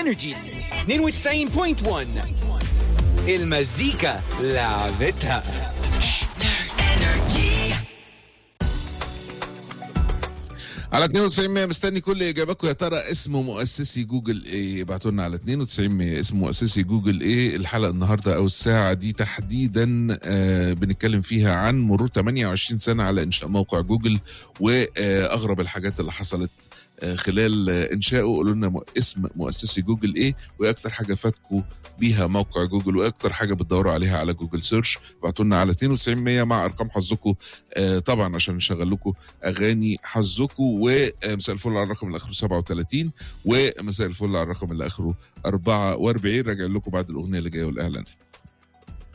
انرجي 92.1 المزيكا لعبتها على 92 مستني كل اجاباتكم يا ترى اسم مؤسسي جوجل ايه ابعتوا لنا على 92 اسم مؤسسي جوجل ايه الحلقه النهارده او الساعه دي تحديدا آه بنتكلم فيها عن مرور 28 سنه على انشاء موقع جوجل واغرب الحاجات اللي حصلت آه خلال آه انشائه قولوا لنا م- اسم مؤسسي جوجل ايه وايه اكتر حاجه فاتكم بيها موقع جوجل وايه اكتر حاجه بتدوروا عليها على جوجل سيرش ابعتوا لنا على 92 مع ارقام حظكم آه طبعا عشان نشغل لكم اغاني حظكم ومساء الفل على الرقم اللي اخره 37 ومساء الفل على الرقم اللي اخره 44 راجع لكم بعد الاغنيه اللي جايه والاعلان